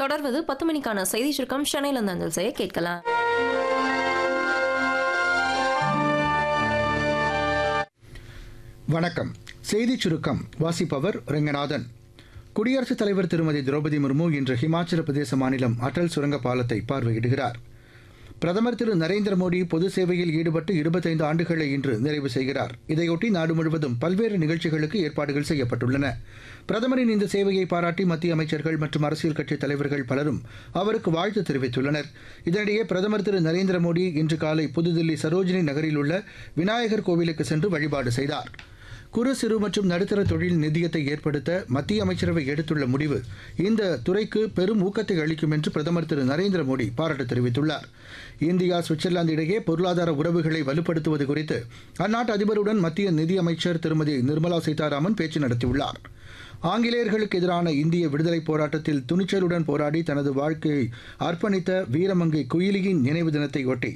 தொடர்வது பத்து மணிக்கான செய்தி சுருக்கம் சென்னையில் அஞ்சல் செய்ய கேட்கலாம் வணக்கம் செய்திச் சுருக்கம் வாசிப்பவர் ரெங்கநாதன் குடியரசுத் தலைவர் திருமதி திரௌபதி முர்மு இன்று ஹிமாச்சல பிரதேச மாநிலம் அடல் சுரங்க பாலத்தை பார்வையிடுகிறார் பிரதமர் திரு நரேந்திர மோடி பொது சேவையில் ஈடுபட்டு இருபத்தைந்து ஆண்டுகளை இன்று நிறைவு செய்கிறார் இதையொட்டி நாடு முழுவதும் பல்வேறு நிகழ்ச்சிகளுக்கு ஏற்பாடுகள் செய்யப்பட்டுள்ளன பிரதமரின் இந்த சேவையை பாராட்டி மத்திய அமைச்சர்கள் மற்றும் அரசியல் கட்சித் தலைவர்கள் பலரும் அவருக்கு வாழ்த்து தெரிவித்துள்ளனர் இதனிடையே பிரதமர் திரு நரேந்திர மோடி இன்று காலை புதுதில்லி சரோஜினி நகரில் உள்ள விநாயகர் கோவிலுக்கு சென்று வழிபாடு செய்தார் குறு சிறு மற்றும் நடுத்தர தொழில் நிதியத்தை ஏற்படுத்த மத்திய அமைச்சரவை எடுத்துள்ள முடிவு இந்த துறைக்கு பெரும் ஊக்கத்தை அளிக்கும் என்று பிரதமர் திரு நரேந்திர மோடி பாராட்டு தெரிவித்துள்ளார் இந்தியா சுவிட்சர்லாந்து இடையே பொருளாதார உறவுகளை வலுப்படுத்துவது குறித்து அந்நாட்டு அதிபருடன் மத்திய நிதியமைச்சர் திருமதி நிர்மலா சீதாராமன் பேச்சு நடத்தியுள்ளார் ஆங்கிலேயர்களுக்கு எதிரான இந்திய விடுதலைப் போராட்டத்தில் துணிச்சலுடன் போராடி தனது வாழ்க்கையை அர்ப்பணித்த வீரமங்கை குயிலியின் நினைவு தினத்தை ஒட்டி